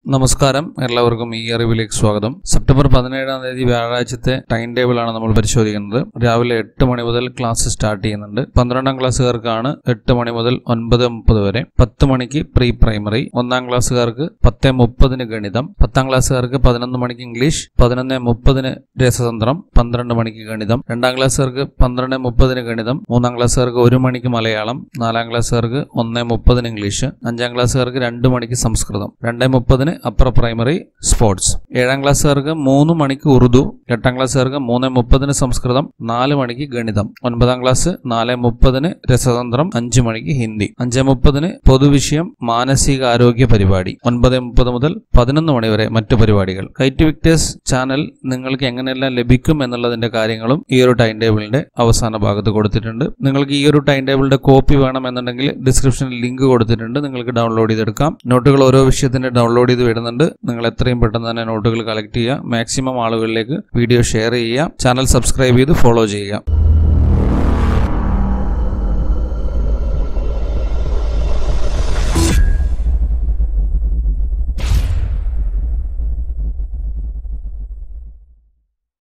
നമസ്കാരം എല്ലാവർക്കും ഈ അറിവിലേക്ക് സ്വാഗതം സെപ്റ്റംബർ പതിനേഴാം തീയതി വ്യാഴാഴ്ചത്തെ ടൈം ടേബിൾ ആണ് നമ്മൾ പരിശോധിക്കുന്നത് രാവിലെ എട്ട് മണി മുതൽ ക്ലാസ് സ്റ്റാർട്ട് ചെയ്യുന്നുണ്ട് പന്ത്രണ്ടാം ക്ലാസ്സുകാർക്കാണ് എട്ട് മണി മുതൽ ഒൻപത് മുപ്പത് വരെ പത്ത് മണിക്ക് പ്രീ പ്രൈമറി ഒന്നാം ക്ലാസ്സുകാർക്ക് പത്ത് മുപ്പതിന് ഗണിതം പത്താം ക്ലാസ്സുകാർക്ക് പതിനൊന്ന് മണിക്ക് ഇംഗ്ലീഷ് പതിനൊന്ന് മുപ്പതിന് രസതന്ത്രം പന്ത്രണ്ട് മണിക്ക് ഗണിതം രണ്ടാം ക്ലാസ്സുകാർക്ക് പന്ത്രണ്ട് മുപ്പതിന് ഗണിതം മൂന്നാം ക്ലാസ്സുകാർക്ക് ഒരു മണിക്ക് മലയാളം നാലാം ക്ലാസ്സുകാർക്ക് ഒന്ന് മുപ്പതിന് ഇംഗ്ലീഷ് അഞ്ചാം ക്ലാസ്സുകാർക്ക് രണ്ട് മണിക്ക് സംസ്കൃതം രണ്ട് മുപ്പതിന് അപ്പർ പ്രൈമറി സ്പോർട്സ് ഏഴാം ക്ലാസ്സുകാർക്ക് മൂന്ന് മണിക്ക് ഉറുദു എട്ടാം ക്ലാസ്സുകാർക്ക് മൂന്ന് മുപ്പതിന് സംസ്കൃതം നാല് മണിക്ക് ഗണിതം ഒൻപതാം ക്ലാസ് നാല് മുപ്പതിന് രസതന്ത്രം അഞ്ച് മണിക്ക് ഹിന്ദി അഞ്ച് മുപ്പതിന് പൊതുവിഷയം മാനസിക ആരോഗ്യ പരിപാടി ഒൻപത് മുപ്പത് മുതൽ പതിനൊന്ന് മണി വരെ മറ്റു പരിപാടികൾ കൈറ്റ് വിക്ടേഴ്സ് ചാനൽ നിങ്ങൾക്ക് എങ്ങനെയെല്ലാം ലഭിക്കും എന്നുള്ളതിന്റെ കാര്യങ്ങളും ഈ ഒരു ടൈം ടേബിളിന്റെ അവസാന ഭാഗത്ത് കൊടുത്തിട്ടുണ്ട് നിങ്ങൾക്ക് ഈ ഒരു ടൈം ടേബിളിന്റെ കോപ്പി വേണമെന്നുണ്ടെങ്കിൽ ഡിസ്ക്രിപ്ഷനിൽ ലിങ്ക് കൊടുത്തിട്ടുണ്ട് നിങ്ങൾക്ക് ഡൗൺലോഡ് ചെയ്തെടുക്കാം നോട്ടുകൾ ഓരോ വിഷയത്തിന്റെ ഡൗൺലോഡ് ചെയ്ത് വിടുന്നുണ്ട് നിങ്ങൾ എത്രയും പെട്ടെന്ന് തന്നെ നോട്ടുകൾ കളക്ട് ചെയ്യുക മാക്സിമം ആളുകളിലേക്ക് വീഡിയോ ഷെയർ ചെയ്യുക ചാനൽ സബ്സ്ക്രൈബ് ചെയ്ത് ഫോളോ ചെയ്യുക